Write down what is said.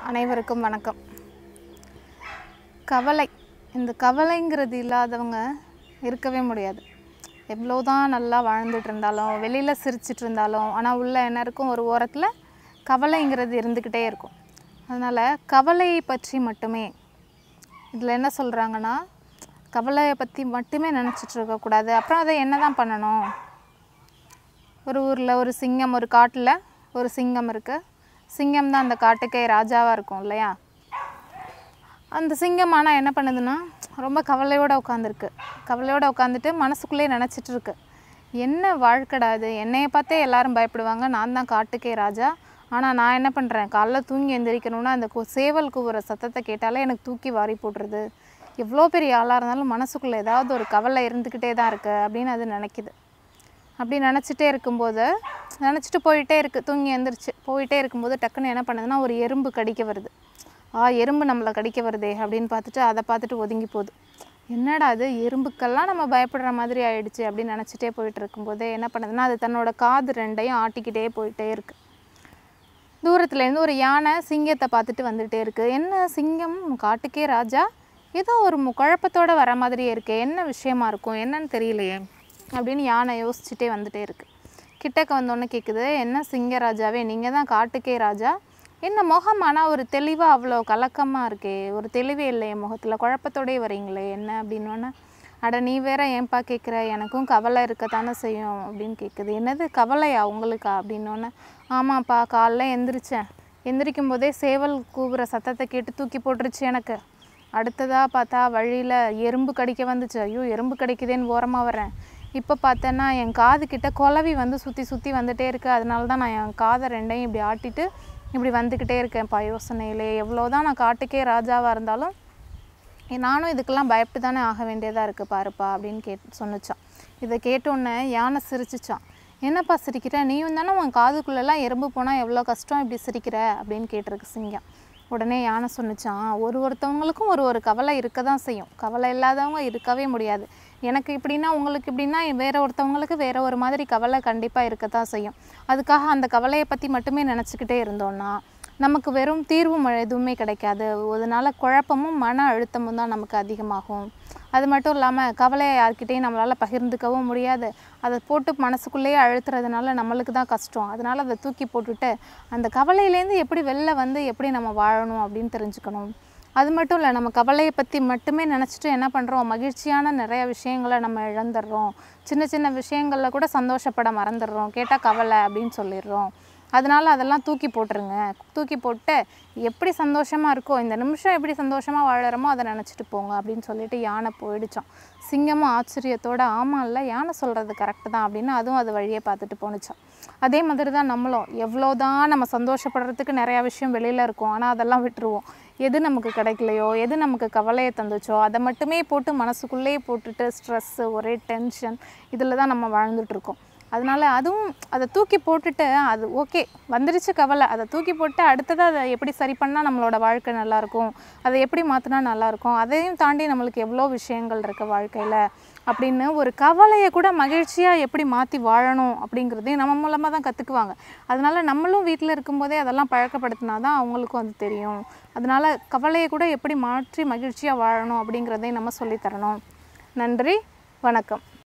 அனைவருக்கும் வணக்கம் கவலை இந்த கவலைங்கிறது இல்லாதவங்க இருக்கவே முடியாது எவ்வளோதான் நல்லா வாழ்ந்துட்டு இருந்தாலும் வெளியில் சிரிச்சிட்டு இருந்தாலும் ஆனால் உள்ள என்ன இருக்கும் ஒரு ஓரத்தில் கவலைங்கிறது இருந்துக்கிட்டே இருக்கும் அதனால் கவலையை பற்றி மட்டுமே இதில் என்ன சொல்கிறாங்கன்னா கவலையை பற்றி மட்டுமே நினச்சிட்டு இருக்கக்கூடாது அப்புறம் அதை என்ன தான் பண்ணணும் ஒரு ஊரில் ஒரு சிங்கம் ஒரு காட்டில் ஒரு சிங்கம் இருக்குது சிங்கம் தான் அந்த காட்டுக்கே ராஜாவாக இருக்கும் இல்லையா அந்த சிங்கம் ஆனால் என்ன பண்ணுதுன்னா ரொம்ப கவலையோடு உட்காந்துருக்கு கவலையோடு உட்காந்துட்டு மனசுக்குள்ளே நினச்சிட்டு இருக்கு என்ன வாழ்க்கடா இது என்னையை பார்த்தே எல்லாரும் பயப்படுவாங்க நான் தான் காட்டுக்கே ராஜா ஆனால் நான் என்ன பண்ணுறேன் காலைல தூங்கி எந்திரிக்கணும்னா அந்த கு- சேவல் கூவுற சத்தத்தை கேட்டாலே எனக்கு தூக்கி வாரி போட்டுருது எவ்வளோ பெரிய ஆளாக இருந்தாலும் மனசுக்குள்ளே ஏதாவது ஒரு கவலை இருந்துக்கிட்டே தான் இருக்கு அப்படின்னு அது நினைக்குது அப்படி நினச்சிட்டே இருக்கும்போது நினச்சிட்டு போயிட்டே இருக்குது தூங்கி எந்திரிச்சு போயிட்டே இருக்கும்போது டக்குன்னு என்ன பண்ணுதுன்னா ஒரு எறும்பு கடிக்க வருது ஆ எறும்பு நம்மளை கடிக்க வருதே அப்படின்னு பார்த்துட்டு அதை பார்த்துட்டு ஒதுங்கி போகுது என்னடா அது எறும்புக்கெல்லாம் நம்ம பயப்படுற மாதிரி ஆயிடுச்சு அப்படின்னு நினச்சிட்டே போயிட்டு இருக்கும்போதே என்ன பண்ணுதுன்னா அது தன்னோட காது ரெண்டையும் ஆட்டிக்கிட்டே போயிட்டே இருக்கு தூரத்துலேருந்து ஒரு யானை சிங்கத்தை பார்த்துட்டு வந்துட்டே இருக்கு என்ன சிங்கம் காட்டுக்கே ராஜா ஏதோ ஒரு மு- குழப்பத்தோட வர மாதிரியே இருக்கே என்ன விஷயமா இருக்கும் என்னன்னு தெரியலையே அப்படின்னு யானை யோசிச்சுட்டே வந்துட்டே இருக்கு கிட்டக்க வந்தோடனே கேட்குது என்ன சிங்கராஜாவே நீங்கள் தான் காட்டுக்கே ராஜா என்ன முகம் ஆனால் ஒரு தெளிவாக அவ்வளோ கலக்கமாக இருக்கே ஒரு தெளிவே இல்லையே முகத்தில் குழப்பத்தோடயே வரீங்களே என்ன அப்படின்னோடனே அட நீ வேற ஏன்பா கேட்குற எனக்கும் கவலை இருக்கத்தானே செய்யும் அப்படின்னு கேட்குது என்னது கவலையா உங்களுக்கா அப்படின்னோடனே ஆமாப்பா காலைல எந்திரிச்சேன் எந்திரிக்கும் போதே சேவல் கூவுற சத்தத்தை கேட்டு தூக்கி போட்டுருச்சு எனக்கு அடுத்ததாக பார்த்தா வழியில் எறும்பு கடிக்க வந்துச்சு ஐயோ எறும்பு கடிக்குதேன்னு ஓரமாக வரேன் இப்போ பார்த்தேன்னா என் காது கிட்ட குலவி வந்து சுற்றி சுற்றி வந்துட்டே இருக்கு அதனால தான் நான் என் காதை ரெண்டையும் இப்படி ஆட்டிட்டு இப்படி வந்துக்கிட்டே இருக்கேன்ப்பா யோசனையிலே எவ்வளோதான் நான் காட்டுக்கே ராஜாவாக இருந்தாலும் ஏ, நானும் இதுக்கெல்லாம் பயப்பட்டு தானே ஆக வேண்டியதாக இருக்குது பாருப்பா அப்படின்னு கேட் சொன்னுச்சான் இதை கேட்டோன்னே யானை சிரிச்சிச்சான் என்னப்பா சிரிக்கிற நீயும் தானே உன் காதுக்குள்ளெல்லாம் எறும்பு போனால் எவ்வளோ கஷ்டம் இப்படி சிரிக்கிற அப்படின்னு கேட்டிருக்கு சிங்கம் உடனே யானை சொன்னுச்சான் ஒரு ஒருத்தவங்களுக்கும் ஒரு ஒரு கவலை இருக்க தான் செய்யும் கவலை இல்லாதவங்க இருக்கவே முடியாது எனக்கு இப்படின்னா உங்களுக்கு இப்படின்னா வேற ஒருத்தவங்களுக்கு வேற ஒரு மாதிரி கவலை கண்டிப்பாக இருக்க தான் செய்யும் அதுக்காக அந்த கவலையை பற்றி மட்டுமே நினச்சிக்கிட்டே இருந்தோம்னா நமக்கு வெறும் தீர்வு ம- எதுவுமே கிடைக்காது அதனால குழப்பமும் மன அழுத்தமும் தான் நமக்கு அதிகமாகும் அது மட்டும் இல்லாமல் கவலையை யார்கிட்டயும் நம்மளால் பகிர்ந்துக்கவும் முடியாது அதை போட்டு மனசுக்குள்ளேயே அழுத்துறதுனால நம்மளுக்கு தான் கஷ்டம் அதனால அதை தூக்கி போட்டுட்டு அந்த கவலையிலேருந்து எப்படி வெளில வந்து எப்படி நம்ம வாழணும் அப்படின்னு தெரிஞ்சுக்கணும் அது மட்டும் இல்லை நம்ம கவலையை பற்றி மட்டுமே நினச்சிட்டு என்ன பண்ணுறோம் மகிழ்ச்சியான நிறைய விஷயங்களை நம்ம இழந்துடுறோம் சின்ன சின்ன விஷயங்களில் கூட சந்தோஷப்பட மறந்துடுறோம் கேட்டால் கவலை அப்படின்னு சொல்லிடுறோம் அதனால அதெல்லாம் தூக்கி போட்டுருங்க தூக்கி போட்டு எப்படி சந்தோஷமாக இருக்கோ இந்த நிமிஷம் எப்படி சந்தோஷமாக வாழறோமோ அதை நினச்சிட்டு போங்க அப்படின்னு சொல்லிட்டு யானை போயிடுச்சான் சிங்கமும் ஆச்சரியத்தோட ஆமாம் இல்லை யானை சொல்கிறது கரெக்டு தான் அப்படின்னு அதுவும் அது வழியே பார்த்துட்டு போணுச்சான் அதே மாதிரி தான் நம்மளும் எவ்வளோதான் நம்ம சந்தோஷப்படுறதுக்கு நிறையா விஷயம் வெளியில் இருக்கும் ஆனால் அதெல்லாம் விட்டுருவோம் எது நமக்கு கிடைக்கலையோ எது நமக்கு கவலையை தந்துச்சோ அதை மட்டுமே போட்டு மனசுக்குள்ளேயே போட்டுட்டு ஸ்ட்ரெஸ்ஸு ஒரே டென்ஷன் இதில் தான் நம்ம வாழ்ந்துட்டு இருக்கோம் அதனால அதுவும் அதை தூக்கி போட்டுட்டு அது ஓகே வந்துருச்சு கவலை அதை தூக்கி போட்டு அடுத்தது அதை எப்படி சரி பண்ணால் நம்மளோட வாழ்க்கை நல்லாயிருக்கும் அதை எப்படி மாற்றினா நல்லாயிருக்கும் அதையும் தாண்டி நம்மளுக்கு எவ்வளோ விஷயங்கள் இருக்குது வாழ்க்கையில் அப்படின்னு ஒரு கவலையை கூட மகிழ்ச்சியாக எப்படி மாற்றி வாழணும் அப்படிங்கிறதையும் நம்ம மூலமாக தான் கற்றுக்குவாங்க அதனால நம்மளும் வீட்டில் இருக்கும்போதே அதெல்லாம் பழக்கப்படுத்தினா தான் அவங்களுக்கும் அது தெரியும் அதனால கவலையை கூட எப்படி மாற்றி மகிழ்ச்சியாக வாழணும் அப்படிங்கிறதையும் நம்ம சொல்லித் தரணும் நன்றி வணக்கம்